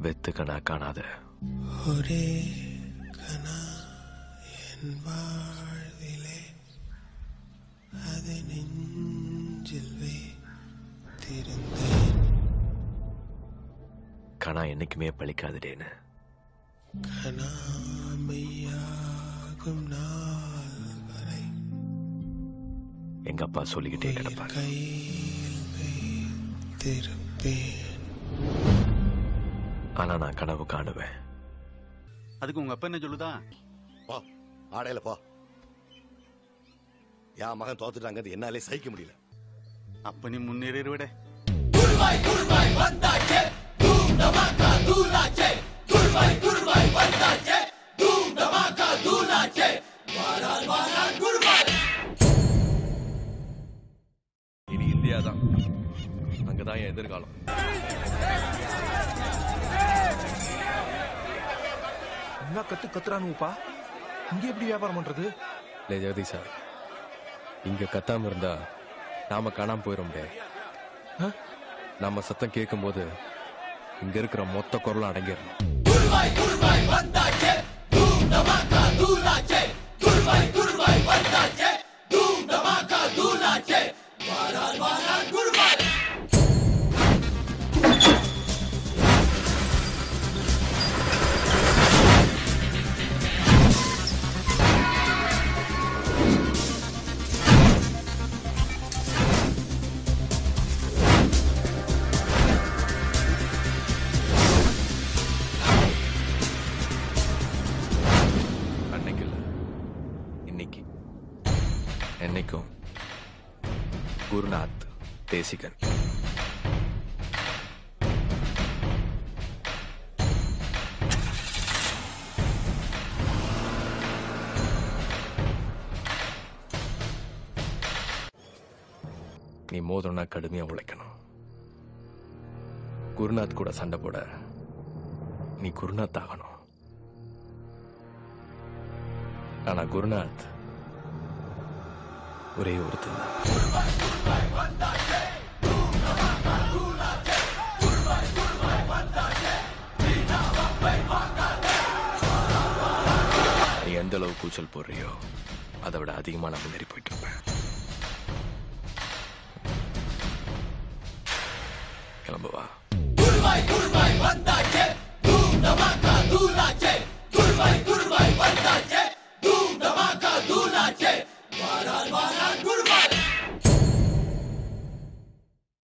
வெத்து கணா காணாத ஒரே கனா என் வாழ்விலே அது நெஞ்சில் வைத்திருந்தேன் கணா என்னைக்குமே பழிக்காதுடேன்னு கனாமையாகும் நாள் வரை எங்க அப்பா சொல்லிக்கிட்டே கிடப்பார் கையில் வைத்திருப்பேன் ஆனா நான் கனவு காணுவேன் அதுக்கு உங்க அப்பா என்ன சொல்லுதா போ ஆடையில போ என் மகன் தோத்துட்டாங்கிறது என்னாலே சகிக்க முடியல அப்ப நீ முன்னேறிடுவிட இனி இந்தியா தான் அங்கதான் என் எதிர்காலம் என்ன கத்து கத்துறானுப்பா இங்க எப்படி வியாபாரம் பண்றது லே ஜெகதீஷ் சார் இங்க கத்தாம இருந்தா நாம காணாம போயிடும் முடியாது நம்ம சத்தம் கேட்கும்போது இங்க இருக்கிற மொத்த குரலும் அடங்கிடணும் அன்னைக்கு இல்ல இன்னைக்கு என்னைக்கும் குருநாத் தேசிகன் நீ மோதனா கடுமையா உழைக்கணும் குருநாத் கூட சண்டை போட நீ குருநாத் ஆகணும் ஆனா குருநாத் ஒரே ஒருத்தன் தான் நீ எந்த அளவு கூச்சல் போடுறியோ அதை விட அதிகமா நான் முன்னேறி போயிட்டு இருப்பேன் கிளம்புவா வந்தாச்சே தூம் தமாக்கா தூளாச்சே துருவாய் துருவாய் வந்தாச்சே